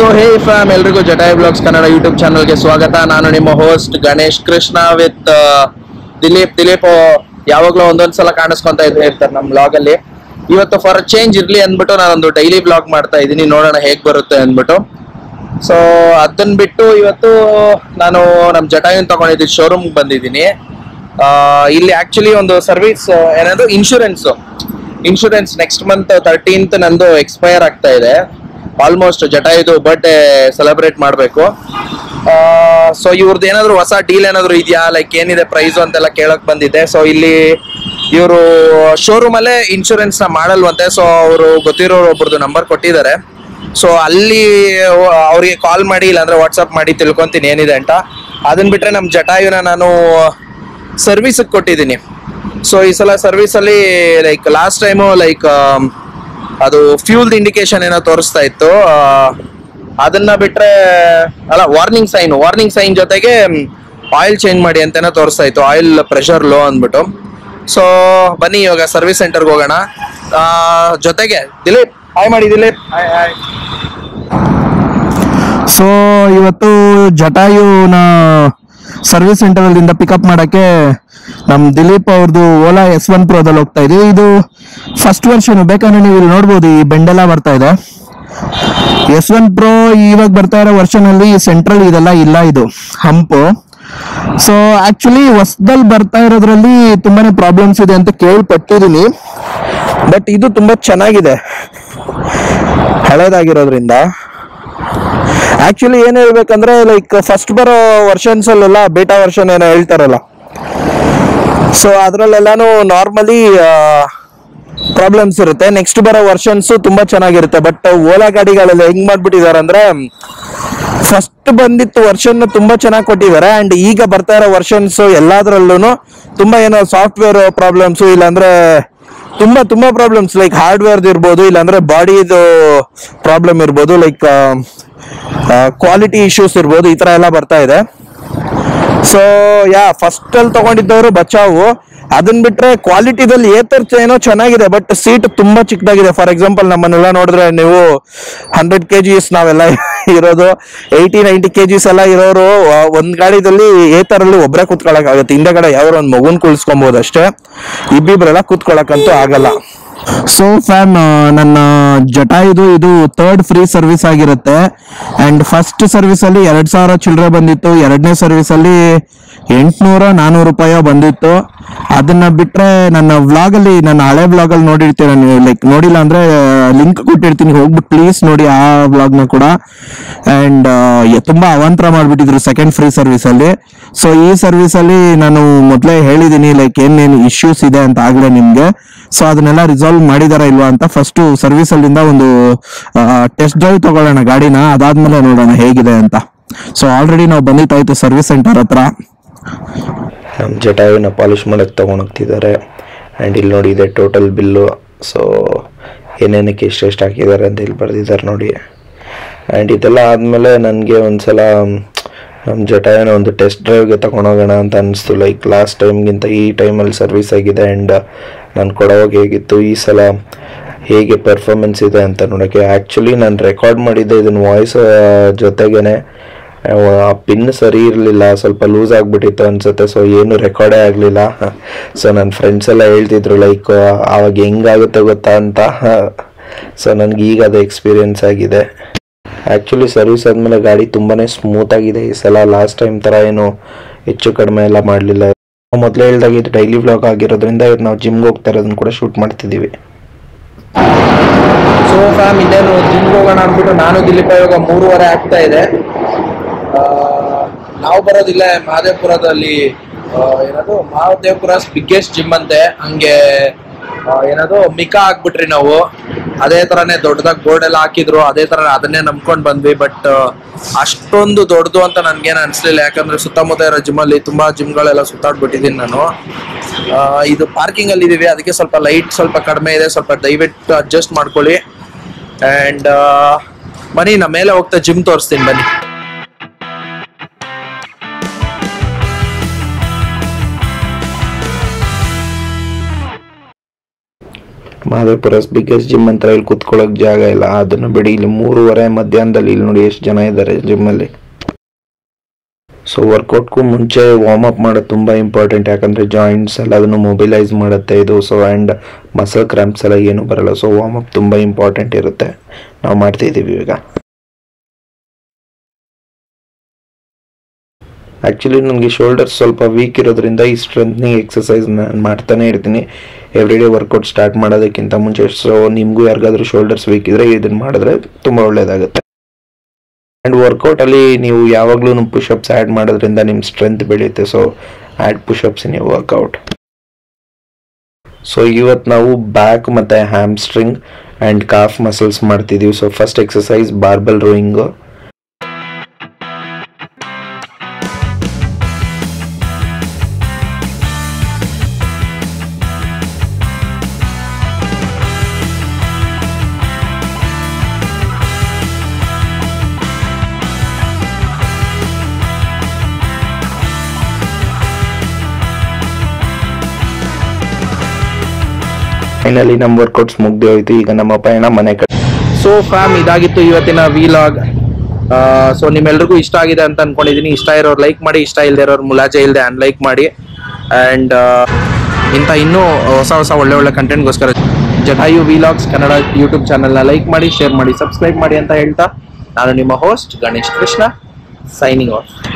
so hey fam ಎಲ್ರಿಗೂ ಜಟಾಯ್ blogs Kannada YouTube ಚಾನಲ್ಗೆ ಸ್ವಾಗತ ನಾನು ನಿಮ್ಮ ಹೋಸ್ಟ್ ಗಣೇಶ್ ಕೃಷ್ಣ ವಿತ್ ದಿಲೀಪ್ ದಿಲೀಪ್ ಯಾವಾಗ್ಲೂ ಒಂದೊಂದ್ ಸಲ ಕಾಣಿಸ್ಕೊಂತ ಇದ್ದೇ ಇರ್ತಾರೆ ನಮ್ಮ ಬ್ಲಾಗ್ ಅಲ್ಲಿ ಇವತ್ತು ಫಾರ್ ಚೇಂಜ್ ಇರ್ಲಿ ಅಂದ್ಬಿಟ್ಟು ನಾನೊಂದು ಡೈಲಿ ಬ್ಲಾಗ್ ಮಾಡ್ತಾ ಇದ್ದೀನಿ ನೋಡೋಣ ಹೇಗ್ ಬರುತ್ತೆ ಅಂದ್ಬಿಟ್ಟು ಸೊ ಅದನ್ನ ಬಿಟ್ಟು ಇವತ್ತು ನಾನು ನಮ್ಮ ಜಟಾಯುನ್ ತಗೊಂಡಿದ್ದೀನಿ ಶೋರೂಮ್ ಬಂದಿದ್ದೀನಿ ಆ, ಇಲ್ಲಿ ಆಕ್ಚುಲಿ ಒಂದು ಸರ್ವಿಸ್ ಏನದು insurance insurance next month thirteenth ನಂದು ಎಕ್ಸ್ಪೈರ್ ಆಗ್ತಾ ಇದೆ ಆಲ್ಮೋಸ್ಟ್ ಜಟಾಯುದು ಬರ್ಡೇ ಸೆಲೆಬ್ರೇಟ್ ಮಾಡಬೇಕು ಸೊ ಇವ್ರದ್ದು ಏನಾದ್ರು ಹೊಸ ಡೀಲ್ ಏನಾದ್ರು ಇದೆಯಾ ಲೈಕ್ ಏನಿದೆ ಪ್ರೈಸ್ ಅಂತೆಲ್ಲ ಕೇಳಕ್ ಬಂದಿದ್ದೆ ಸೊ ಇಲ್ಲಿ ಇವರು ಶೋರೂಮ್ ಅಲ್ಲೇ ಇನ್ಶೂರೆನ್ಸ್ ನ ಮಾಡಲ್ವಂತೆ ಸೊ ಅವರು ಗೊತ್ತಿರೋರು ಒಬ್ರದ್ದು ನಂಬರ್ ಕೊಟ್ಟಿದ್ದಾರೆ ಸೊ ಅಲ್ಲಿ ಅವ್ರಿಗೆ ಕಾಲ್ ಮಾಡಿ ಇಲ್ಲಾಂದ್ರೆ ವಾಟ್ಸಪ್ ಮಾಡಿ ತಿಳ್ಕೊಂತೀನಿ ಏನಿದೆ ಅಂತ ಅದನ್ನ ಬಿಟ್ರೆ ನಮ್ಮ ಜಟಾಯುನ ನಾನು ಸರ್ವಿಸ್ ಕೊಟ್ಟಿದ್ದೀನಿ ಸೊ ಈ ಸಲ ಸರ್ವಿಸ್ ಅಲ್ಲಿ ಲೈಕ್ ಲಾಸ್ಟ್ ಟೈಮು ಲೈಕ್ ಅದು ಫ್ಯೂಲ್ಡ್ ಇಂಡಿಕೇಶನ್ ಏನೋ ತೋರಿಸ್ತಾ ಇತ್ತು ಆ, ಅದನ್ನ ಬಿಟ್ರೆ ಅಲ್ಲ ವಾರ್ನಿಂಗ್ ಸೈನ್ ವಾರ್ನಿಂಗ್ ಸೈನ್ ಜೊತೆಗೆ ಆಯಿಲ್ ಚೇಂಜ್ ಮಾಡಿ ಅಂತೇನೋ ತೋರಿಸ್ತಾ ಇತ್ತು ಆಯಿಲ್ ಪ್ರೆಷರ್ ಲೋ ಅಂದ್ಬಿಟ್ಟು ಸೊ ಬನ್ನಿ ಇವಾಗ ಸರ್ವಿಸ್ ಸೆಂಟರ್ಗೆ ಹೋಗೋಣ ಆ, ಜೊತೆಗೆ ದಿಲೀಪ್ ಹಾಯ್ ಮಾಡಿ ದಿಲೀಪ್ ಹಾಯ್ ಹಾಯ್ ಸೊ ಇವತ್ತು ಜಟಾಯುನ ಸರ್ವಿಸ್ ಸೆಂಟರ್ ಅಲ್ಲಿಂದ ಪಿಕಪ್ ಮಾಡಕ್ಕೆ ನಮ್ ದಿಲೀಪ್ ಅವ್ರದ್ದು ಓಲಾ ಎಸ್ ಒನ್ ಪ್ರೋದಲ್ಲಿ ಹೋಗ್ತಾ ಇದೀವಿ ಇದು ಫಸ್ಟ್ ವರ್ಷನ್ ಬೇಕಾದ್ರೆ ನೀವು ಇಲ್ಲಿ ನೋಡ್ಬೋದು ಈ ಬೆಂಡೆಲ್ಲ ಬರ್ತಾ ಇದೆ ಎಸ್ ಒನ್ ಪ್ರೋ ಇವಾಗ ಬರ್ತಾ ಇರೋ ವರ್ಷನ್ ಅಲ್ಲಿ ಸೆಂಟ್ರಲ್ ಇದೆಲ್ಲ ಇಲ್ಲ ಇದು ಹಂಪು ಸೊ ಆಕ್ಚುಲಿ ಹೊಸದಲ್ಲಿ ಬರ್ತಾ ಇರೋದ್ರಲ್ಲಿ ತುಂಬಾನೇ ಪ್ರಾಬ್ಲಮ್ಸ್ ಇದೆ ಅಂತ ಕೇಳ್ಪಟ್ಟಿದೀನಿ ಬಟ್ ಇದು ತುಂಬಾ ಚೆನ್ನಾಗಿದೆ ಹಳೇದಾಗಿರೋದ್ರಿಂದ ಆಕ್ಚುಲಿ ಏನ್ ಹೇಳ್ಬೇಕಂದ್ರೆ ಲೈಕ್ ಫಸ್ಟ್ ಬರೋ ವರ್ಷನ್ಸ್ ಅಲ್ಲೆಲ್ಲ ಬೇಟಾ ವರ್ಷನ್ ಏನೋ ಹೇಳ್ತಾರಲ್ಲ ಸೊ ಅದ್ರಲ್ಲೆಲ್ಲಾನು ನಾರ್ಮಲಿ ಪ್ರಾಬ್ಲಮ್ಸ್ ಇರುತ್ತೆ ನೆಕ್ಸ್ಟ್ ಬರೋ ವರ್ಷನ್ಸ್ ತುಂಬಾ ಚೆನ್ನಾಗಿರುತ್ತೆ ಬಟ್ ಓಲಾ ಗಾಡಿಗಳೆಲ್ಲ ಹೆಂಗ್ ಮಾಡ್ಬಿಟ್ಟಿದ್ದಾರೆ ಅಂದ್ರೆ ಫಸ್ಟ್ ಬಂದಿತ್ತು ವರ್ಷನ್ ತುಂಬಾ ಚೆನ್ನಾಗಿ ಕೊಟ್ಟಿದ್ದಾರೆ ಅಂಡ್ ಈಗ ಬರ್ತಾ ಇರೋ ವರ್ಷನ್ಸ್ ಎಲ್ಲಾದ್ರಲ್ಲೂ ತುಂಬಾ ಏನೋ ಸಾಫ್ಟ್ವೇರ್ ಪ್ರಾಬ್ಲಮ್ಸ್ ಇಲ್ಲಾಂದ್ರೆ ತುಂಬಾ ತುಂಬಾ ಪ್ರಾಬ್ಲಮ್ಸ್ ಲೈಕ್ ಹಾರ್ಡ್ವೇರ್ ಇರ್ಬೋದು ಇಲ್ಲಾಂದ್ರೆ ಬಾಡಿದು ಪ್ರಾಬ್ಲಮ್ ಇರ್ಬೋದು ಲೈಕ್ ಕ್ವಾಲಿಟಿ ಇಶ್ಯೂಸ್ ಇರ್ಬೋದು ಈ ತರ ಎಲ್ಲ ಬರ್ತಾ ಇದೆ ಸೊ ಯಾ ಫಸ್ಟ್ ಅಲ್ಲಿ ತಗೊಂಡಿದ್ದವರು ಬಚಾವು ಅದನ್ನ ಬಿಟ್ರೆ ಕ್ವಾಲಿಟಿದಲ್ಲಿ ಏತರ್ ಏನೋ ಚೆನ್ನಾಗಿದೆ ಬಟ್ ಸೀಟ್ ತುಂಬಾ ಚಿಕ್ಕದಾಗಿದೆ ಫಾರ್ ಎಕ್ಸಾಂಪಲ್ ನಮ್ಮನ್ನೆಲ್ಲ ನೋಡಿದ್ರೆ ನೀವು ಹಂಡ್ರೆಡ್ ಕೆ ಜಿಸ್ ನಾವೆಲ್ಲ ಇರೋದು ಏಯ್ಟಿ ನೈಂಟಿ ಕೆ ಜಿಸ್ ಎಲ್ಲ ಇರೋರು ಆ, ಒಂದ್ ಗಾಡಿದಲ್ಲಿ ಏತರಲ್ಲಿ ಒಬ್ರೇ ಕೂತ್ಕೊಳಕ್ ಆಗುತ್ತೆ ಹಿಂದೆಗಡೆ ಯಾವ್ದಾರ ಒಂದ್ ಮಗುನ್ ಕುಳಿಸ್ಕೊಬಹುದು ಅಷ್ಟೇ ಇಬ್ಬಿಬ್ರೆಲ್ಲ ಕೂತ್ಕೊಳಕ್ಕಂತೂ ಆಗಲ್ಲ ಸೊ ಫ್ಯಾನ್ ನನ್ನ ಜಟಾಯುದು ಇದು ಥರ್ಡ್ ಫ್ರೀ ಸರ್ವಿಸ್ ಆಗಿರುತ್ತೆ ಅಂಡ್ ಫಸ್ಟ್ ಸರ್ವಿಸ್ ಅಲ್ಲಿ ಎರಡ್ ಸಾವಿರ ಚಿಲ್ಲರೆ ಬಂದಿತ್ತು ಎರಡನೇ ಸರ್ವಿಸ್ ಅಲ್ಲಿ ಎಂಟ್ನೂರ ನಾನೂರು ರೂಪಾಯಿ ಬಂದಿತ್ತು ಅದನ್ನ ಬಿಟ್ರೆ ನನ್ನ ವ್ಲಾಗ್ ಅಲ್ಲಿ ನನ್ನ ಹಳೆ ವ್ಲಾಗ್ ಅಲ್ಲಿ ನೋಡಿರ್ತೀರ ನೀವು ಲೈಕ್ ನೋಡಿಲ್ಲ ಅಂದ್ರೆ ಲಿಂಕ್ ಕೊಟ್ಟಿರ್ತೀನಿ ಹೋಗ್ಬಿಟ್ಟು ಪ್ಲೀಸ್ ನೋಡಿ ಆ ವ್ಲಾಗ್ ನ ಕೂಡ ಅಂಡ್ ತುಂಬಾ ಅವಾಂತರ ಮಾಡ್ಬಿಟ್ಟಿದ್ರು ಸೆಕೆಂಡ್ ಫ್ರೀ ಸರ್ವಿಸ್ ಅಲ್ಲಿ ಸೊ ಈ ಸರ್ವಿಸ್ ಅಲ್ಲಿ ನಾನು ಮೊದಲೇ ಹೇಳಿದೀನಿ ಲೈಕ್ ಏನೇನು ಇಶ್ಯೂಸ್ ಇದೆ ಅಂತ ಆಗ್ಲೇ ನಿಮ್ಗೆ ಸೊ ಅದನ್ನೆಲ್ಲ ರಿಸಾಲ್ವ್ ಮಾಡಿದಾರ ಇಲ್ವಾ ಅಂತ ಫಸ್ಟ್ ಸರ್ವಿಸ್ ಅಲ್ಲಿಂದ ಒಂದು ಟೆಸ್ಟ್ ಡ್ರೈವ್ ತಗೊಳ್ಳೋಣ ಗಾಡಿನ ಅದಾದ್ಮೇಲೆ ನೋಡೋಣ ಹೇಗಿದೆ ಅಂತ ಸೊ ಆಲ್ರೆಡಿ ನಾವು ಬಂದಿತ್ತಾಯ್ತು ಸರ್ವಿಸ್ ಸೆಂಟರ್ ಹತ್ರ ನಮ್ಮ ಜಟಾಯುನ ಪಾಲಿಶ್ ಮಾಡಕ್ಕೆ ತೊಗೊಂಡೋಗ್ತಿದ್ದಾರೆ ಆ್ಯಂಡ್ ಇಲ್ಲಿ ನೋಡಿ ಇದೆ ಟೋಟಲ್ ಬಿಲ್ಲು ಸೊ ಏನೇನಕ್ಕೆ ಎಷ್ಟೆಷ್ಟು ಹಾಕಿದ್ದಾರೆ ಅಂತ ಇಲ್ಲಿ ಬರೆದಿದ್ದಾರೆ ನೋಡಿ ಆ್ಯಂಡ್ ಇದೆಲ್ಲ ಆದಮೇಲೆ ನನಗೆ ಒಂದು ಸಲ ನಮ್ಮ ಜಟಾಯುನ ಒಂದು ಟೆಸ್ಟ್ ಡ್ರೈವ್ಗೆ ತಗೊಂಡೋಗೋಣ ಅಂತ ಅನಿಸ್ತು ಲೈಕ್ ಲಾಸ್ಟ್ ಟೈಮ್ಗಿಂತ ಈ ಟೈಮಲ್ಲಿ ಸರ್ವಿಸ್ ಆಗಿದೆ ಆ್ಯಂಡ್ ನಾನು ಕೊಡೋವಾಗ ಹೇಗಿತ್ತು ಈ ಸಲ ಹೇಗೆ ಪರ್ಫಾರ್ಮೆನ್ಸ್ ಇದೆ ಅಂತ ನೋಡೋಕ್ಕೆ ಆ್ಯಕ್ಚುಲಿ ನಾನು ರೆಕಾರ್ಡ್ ಮಾಡಿದ್ದೆ ಇದನ್ನು ವಾಯ್ಸ್ ಜೊತೆಗೇನೆ ಆ ಪಿನ್ ಸರಿ ಇರಲಿಲ್ಲ ಸ್ವಲ್ಪ ಲೂಸ್ ಆಗಿಬಿಟ್ಟಿತ್ತು ಅನ್ಸುತ್ತೆ ಸೊ ಏನು ರೆಕಾರ್ಡೇ ಆಗಲಿಲ್ಲ ಸೊ ನನ್ನ ಫ್ರೆಂಡ್ಸ್ ಎಲ್ಲ ಹೇಳ್ತಿದ್ರು ಲೈಕ್ ಆವಾಗ ಹೆಂಗಾಗುತ್ತೆ ಗೊತ್ತಾ ಅಂತ ಸೊ ನನಗೆ ಈಗ ಅದು ಎಕ್ಸ್ಪೀರಿಯನ್ಸ್ ಆಗಿದೆ ಆ್ಯಕ್ಚುಲಿ ಸರ್ವಿಸ್ ಆದಮೇಲೆ ಗಾಡಿ ತುಂಬಾ ಸ್ಮೂತ್ ಆಗಿದೆ ಈ ಸಲ ಲಾಸ್ಟ್ ಟೈಮ್ ಥರ ಏನು ಹೆಚ್ಚು ಕಡಿಮೆ ಎಲ್ಲ ಮಾಡಲಿಲ್ಲ ಮೊದಲೇ ಹೇಳ್ದಾಗ ಇದು ಡೈಲಿ ವ್ಲಾಗ್ ಆಗಿರೋದ್ರಿಂದ ಇವತ್ತು ನಾವು ಜಿಮ್ಗೆ ಹೋಗ್ತಾ ಇರೋದನ್ನ ಕೂಡ ಶೂಟ್ ಮಾಡ್ತಿದ್ದೀವಿ ಸೊ ಫ್ಯಾಮ್ ಇನ್ನೇನು ಜಿಮ್ಗೆ ಹೋಗೋಣ ಅಂದ್ಬಿಟ್ಟು ನಾನು ದಿಲೀಪ ಇವಾಗ ಮೂರುವರೆ ಆಗ್ತಾ ಇದೆ ಆ, ನಾವು ಬರೋದಿಲ್ಲ ಮಹದೇವಪುರದಲ್ಲಿ ಆ, ಏನದು ಮಹದೇವಪುರ ಬಿಗ್ಗೆಸ್ಟ್ ಜಿಮ್ ಅಂತೆ ಹಂಗೆ ಆ, ಏನದು ಮಿಕಾ ಹಾಕ್ಬಿಟ್ರಿ ನಾವು ಅದೇ ತರನೇ ದೊಡ್ಡದಾಗಿ ಬೋರ್ಡ್ ಎಲ್ಲ ಹಾಕಿದ್ರು ಅದೇ ತರ ಅದನ್ನೇ ನಂಬ್ಕೊಂಡ್ ಬಂದ್ವಿ ಬಟ್ ಅಷ್ಟೊಂದು ದೊಡ್ಡದು ಅಂತ ನನ್ಗೇನು ಅನ್ಸ್ಲಿಲ್ಲ ಯಾಕಂದ್ರೆ ಸುತ್ತಮುತ್ತ ಇರೋ ಜಿಮ್ ಅಲ್ಲಿ ತುಂಬಾ ಜಿಮ್ಗಳೆಲ್ಲ ಸುತ್ತಾಡ್ಬಿಟ್ಟಿದ್ದೀನಿ ನಾನು ಆ, ಇದು ಪಾರ್ಕಿಂಗ್ ಅಲ್ಲಿ ಇದೀವಿ ಅದಕ್ಕೆ ಸ್ವಲ್ಪ ಲೈಟ್ ಸ್ವಲ್ಪ ಕಡಿಮೆ ಇದೆ ಸ್ವಲ್ಪ ದಯವಿಟ್ಟು ಅಡ್ಜಸ್ಟ್ ಮಾಡ್ಕೊಳ್ಳಿ ಅಂಡ್ ಬನ್ನಿ ನಾ ಮೇಲೆ ಹೋಗ್ತಾ ಜಿಮ್ ತೋರಿಸ್ತೀನಿ ಬನ್ನಿ ಮಾದೇಪುರಸ್ ಬಿಗ್ಗೆಸ್ಟ್ ಜಿಮ್ ಅಂತ ಇಲ್ಲಿ ಕುತ್ಕೊಳ್ಳೋಕೆ ಜಾಗ ಇಲ್ಲ ಅದನ್ನು ಬಿಡಿ ಇಲ್ಲಿ ಮೂರುವರೆ ಮಧ್ಯಾಹ್ನದಲ್ಲಿ ಇಲ್ಲಿ ನೋಡಿ ಎಷ್ಟು ಜನ ಇದ್ದಾರೆ ಜಿಮ್ಮಲ್ಲಿ ಸೊ ವರ್ಕೌಟ್ಗೂ ಮುಂಚೆ ವಾರ್ಮ್ ಅಪ್ ಮಾಡೋದು ತುಂಬ ಇಂಪಾರ್ಟೆಂಟ್ ಯಾಕಂದರೆ ಜಾಯಿಂಟ್ಸ್ ಎಲ್ಲ ಅದನ್ನು ಮೊಬಿಲೈಸ್ ಮಾಡುತ್ತೆ ಇದು ಸೊ ಆ್ಯಂಡ್ ಮಸಲ್ ಕ್ರ್ಯಾಂಪ್ಸ್ ಎಲ್ಲ ಏನೂ ಬರಲ್ಲ ಸೊ ವಾರ್ಮ್ ಅಪ್ ತುಂಬ ಇಂಪಾರ್ಟೆಂಟ್ ಇರುತ್ತೆ ನಾವು ಮಾಡ್ತಿದ್ದೀವಿ ಈಗ ಆ್ಯಕ್ಚುಲಿ ನನಗೆ ಶೋಲ್ಡರ್ಸ್ ಸ್ವಲ್ಪ ವೀಕ್ ಇರೋದ್ರಿಂದ ಈ ಸ್ಟ್ರೆಂತ್ನಿಂಗ್ ಎಕ್ಸಸೈಸ್ ನಾನು ಮಾಡ್ತಾನೆ ಇರ್ತೀನಿ ಎವ್ರಿ ಡೇ ವರ್ಕೌಟ್ ಸ್ಟಾರ್ಟ್ ಮಾಡೋದಕ್ಕಿಂತ ಮುಂಚೆ ಸೊ ನಿಮಗೂ ಯಾರಿಗಾದ್ರೂ ಶೋಲ್ಡರ್ಸ್ ವೀಕ್ ಇದ್ರೆ ಇದನ್ನು ಮಾಡಿದ್ರೆ ತುಂಬ ಒಳ್ಳೆಯದಾಗುತ್ತೆ ಆ್ಯಂಡ್ ವರ್ಕೌಟಲ್ಲಿ ನೀವು ಯಾವಾಗಲೂ ಪುಷಪ್ಸ್ ಆ್ಯಡ್ ಮಾಡೋದ್ರಿಂದ ನಿಮ್ಮ ಸ್ಟ್ರೆಂತ್ ಬೆಳೆಯುತ್ತೆ so add pushups in workout so ಇವತ್ತು ನಾವು ಬ್ಯಾಕ್ ಮತ್ತು ಹ್ಯಾಮ್ಸ್ಟ್ರಿಂಗ್ ಆ್ಯಂಡ್ ಕಾಫ್ ಮಸಲ್ಸ್ ಮಾಡ್ತಿದ್ದೀವಿ so first exercise barbell rowing finally ನಮ್ಮ ವರ್ಕೌಟ್ಸ್ ಮುಗ್ದು ಹೋಯ್ತು ಈಗ ನಮ್ಮ ಪಯಣ ಮನೆ ಕಡೆ ಸೊ ಫ್ಯಾಮ್ ಇದಾಗಿತ್ತು ಇವತ್ತಿನ ವಿಲಾಗ್ ಸೊ ನಿಮ್ಮೆಲ್ರಿಗೂ ಇಷ್ಟ ಆಗಿದೆ ಅಂತ ಅನ್ಕೊಂಡಿದೀನಿ ಇಷ್ಟ ಇರೋರು ಲೈಕ್ ಮಾಡಿ ಇಷ್ಟ ಇಲ್ಲದೆ ಇರೋರು ಮುಲಾಜೆ ಇಲ್ಲದೆ ಅನ್ಲೈಕ್ ಮಾಡಿ ಆ್ಯಂಡ್ ಇಂಥ ಇನ್ನೂ ಹೊಸ ಹೊಸ ಒಳ್ಳೆ ಒಳ್ಳೆ ಕಂಟೆಂಟ್ಗೋಸ್ಕರ ಜಟಾಯು ವಿಲಾಗ್ಸ್ ಕನ್ನಡ ಯೂಟ್ಯೂಬ್ ಚಾನಲ್ನ ಲೈಕ್ ಮಾಡಿ ಶೇರ್ ಮಾಡಿ ಸಬ್ಸ್ಕ್ರೈಬ್ ಮಾಡಿ ಅಂತ ಹೇಳ್ತಾ ನಾನು ನಿಮ್ಮ host Ganesh Krishna signing of